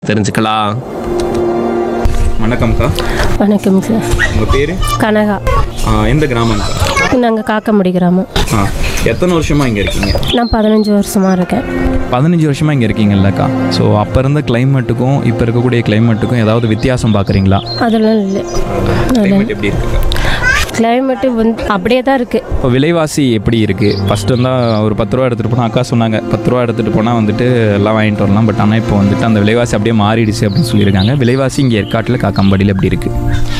தெரிஞ்சுக்கலாம் வணக்கம்க்கா வணக்கம் சார் உங்கள் பேர் கனகா எந்த கிராமம்க்கா நாங்கள் காக்கமுடி கிராமம் ஆ எத்தனை வருஷமாக இங்கே இருக்கீங்க நான் பதினஞ்சு வருஷமாக இருக்கேன் பதினஞ்சு வருஷமாக இங்கே இருக்கீங்கல்லக்கா ஸோ அப்போ இருந்த கிளைமேட்டுக்கும் இப்போ இருக்கக்கூடிய கிளைமேட்டுக்கும் ஏதாவது வித்தியாசம் பார்க்குறீங்களா அதெல்லாம் இல்லை கிளைமேட் எப்படி இருக்குக்கா கிளைமேட்டு வந்து அப்படியே தான் இருக்குது இப்போ விலைவாசி எப்படி இருக்குது ஃபஸ்ட்டு இருந்தால் ஒரு பத்து ரூபா எடுத்துகிட்டு போனால் அக்கா சொன்னாங்க பத்து ரூபா எடுத்துகிட்டு போனால் வந்துட்டு எல்லாம் வாங்கிட்டு வரலாம் பட் ஆனால் இப்போ வந்துட்டு அந்த விலைவாசி அப்படியே மாறிடுச்சு அப்படின்னு சொல்லியிருக்காங்க விலைவாசி இங்கே ஏற்காட்டில் காக்கம்பாடியில் எப்படி இருக்குது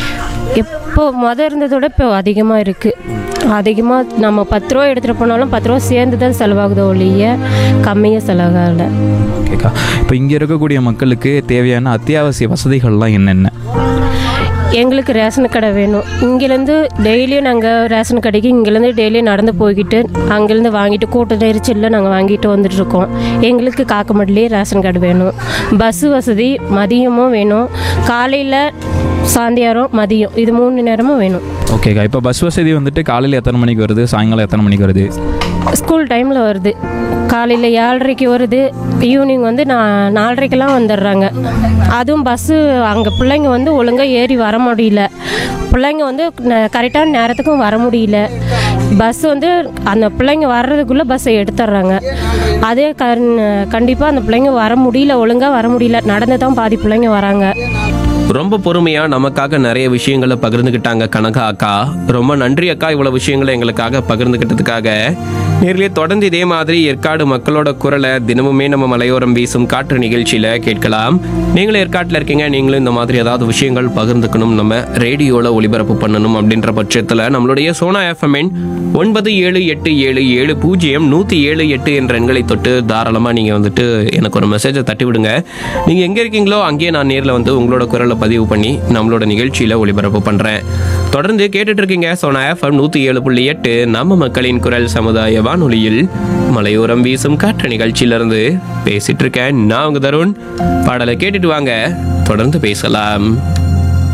இப்போ மொதல் இருந்ததோட இப்போ அதிகமாக இருக்குது அதிகமாக நம்ம பத்து ரூபா எடுத்துகிட்டு போனாலும் பத்து ரூபா சேர்ந்து தான் செலவாகுதோ ஒழிய கம்மியாக செலவாகலை ஓகேக்கா இப்போ இங்கே இருக்கக்கூடிய மக்களுக்கு தேவையான அத்தியாவசிய வசதிகள்லாம் என்னென்ன எங்களுக்கு ரேஷன் கடை வேணும் இங்கேருந்து டெய்லியும் நாங்கள் ரேஷன் கடைக்கு இங்கேருந்து டெய்லியும் நடந்து போய்கிட்டு அங்கேருந்து வாங்கிட்டு கூட்ட நெரிச்சலில் நாங்கள் வாங்கிட்டு வந்துட்டு இருக்கோம் எங்களுக்கு காக்கமட்டிலே ரேஷன் கடை வேணும் பஸ்ஸு வசதி மதியமும் வேணும் காலையில் சாயந்திரம் மதியம் இது மூணு நேரமும் வேணும் ஓகேக்கா இப்போ பஸ் வசதி வந்துட்டு காலையில் எத்தனை மணிக்கு வருது சாயங்காலம் எத்தனை மணிக்கு வருது ஸ்கூல் டைமில் வருது காலையில் ஏழரைக்கு வருது ஈவினிங் வந்து நான் நாலரைக்கெல்லாம் வந்துடுறாங்க அதுவும் பஸ்ஸு அங்கே பிள்ளைங்க வந்து ஒழுங்காக ஏறி வர முடியல பிள்ளைங்க வந்து கரெக்டான நேரத்துக்கும் வர முடியல பஸ் வந்து அந்த பிள்ளைங்க வர்றதுக்குள்ளே பஸ்ஸை எடுத்துட்றாங்க அதே கண் கண்டிப்பாக அந்த பிள்ளைங்க வர முடியல ஒழுங்காக வர முடியல நடந்து தான் பாதி பிள்ளைங்க வராங்க ரொம்ப பொறுமையா நமக்காக நிறைய விஷயங்களை பகிர்ந்துக்கிட்டாங்க கனகா அக்கா ரொம்ப நன்றி அக்கா இவ்வளவு விஷயங்களை எங்களுக்காக பகிர்ந்துக்கிட்டதுக்காக நேரிலே தொடர்ந்து இதே மாதிரி ஏற்காடு மக்களோட குரலை தினமுமே நம்ம மலையோரம் வீசும் காற்று நிகழ்ச்சியில கேட்கலாம் நீங்களும் ஏற்காட்டில் இருக்கீங்க நீங்களும் இந்த மாதிரி ஏதாவது விஷயங்கள் பகிர்ந்துக்கணும் நம்ம ரேடியோல ஒளிபரப்பு பண்ணணும் அப்படின்ற பட்சத்தில் நம்மளுடைய சோனா எஃப்எம்என் ஒன்பது ஏழு எட்டு ஏழு ஏழு பூஜ்ஜியம் நூற்றி ஏழு எட்டு என்ற எண்களை தொட்டு தாராளமாக நீங்கள் வந்துட்டு எனக்கு ஒரு மெசேஜை தட்டி விடுங்க நீங்கள் எங்கே இருக்கீங்களோ அங்கேயே நான் நேரில் வந்து உங்களோட குரலை பதிவு பண்ணி நம்மளோட நிகழ்ச்சியில் ஒளிபரப்பு பண்ணுறேன் தொடர்ந்து கேட்டுட்டு இருக்கீங்க சோனா எஃப்எம் நூற்றி ஏழு புள்ளி எட்டு நம்ம மக்களின் குரல் சமுதாய வானொலியில் மலையோரம் வீசும் காற்று நிகழ்ச்சியிலிருந்து பேசிட்டு இருக்கேன் நான் உங்க தருண் பாடலை கேட்டுட்டு வாங்க தொடர்ந்து பேசலாம்